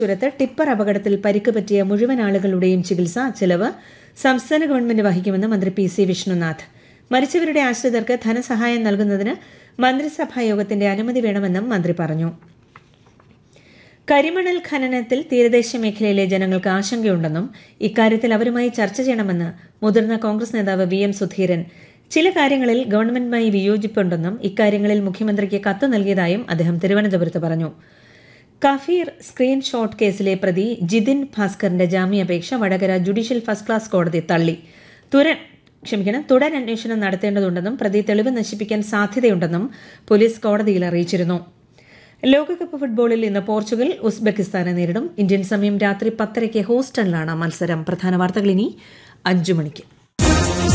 ചുരത്ത് tipper അപകടത്തിൽ പരിക്ക് പറ്റിയ മുഴുവൻ ആളുകളുടെയും ചികിത്സ ചെലവ് സംസ്ഥാന ഗവൺമെന്റ് വഹിക്കുമെന്ന് മന്ത്രി പി സി വിഷ്ണുനാഥ് മരിച്ചവരുടെ ആശ്രിതർക്ക് ധനസഹായം നൽകുന്നതിന് മന്ത്രിസഭാ യോഗത്തിന്റെ അനുമതി വേണമെന്നും മന്ത്രി പറഞ്ഞു കരിമണൽ ഖനനത്തിൽ തീരദേശ മേഖലയിലെ ജനങ്ങൾക്ക് ആശങ്കയുണ്ടെന്നും ഇക്കാര്യത്തിൽ അവരുമായി ചർച്ച ചെയ്യണമെന്ന് മുതിർന്ന കോൺഗ്രസ് നേതാവ് വി എം സുധീരൻ ചില കാര്യങ്ങളിൽ ഗവൺമെന്റുമായി വിയോജിപ്പുണ്ടെന്നും ഇക്കാര്യങ്ങളിൽ മുഖ്യമന്ത്രിക്ക് കത്ത് നൽകിയതായും അദ്ദേഹം തിരുവനന്തപുരത്ത് പറഞ്ഞു കഫീർ സ്ക്രീൻഷോട്ട് കേസിലെ പ്രതി ജിതിൻ ഭാസ്കറിന്റെ ജാമ്യാപേക്ഷ വടകര ജുഡീഷ്യൽ ഫസ്റ്റ് ക്ലാസ് കോടതി തള്ളി തുരൻ ക്ഷമിക്കണം തുടരന്വേഷണം നടത്തേണ്ടതുണ്ടെന്നും പ്രതി തെളിവ് നശിപ്പിക്കാൻ സാധ്യതയുണ്ടെന്നും പോലീസ് കോടതിയിൽ അറിയിച്ചിരുന്നു ലോകകപ്പ് ഫുട്ബോളിൽ ഇന്ന് പോർച്ചുഗൽ ഉസ്ബെക്കിസ്ഥാനെ നേരിടും ഇന്ത്യൻ സമയം രാത്രി പത്തരയ്ക്ക് ഹൂസ്റ്റണിലാണ് മത്സരം പ്രധാന വാർത്തകൾ ഇനി അഞ്ചു മണിക്ക്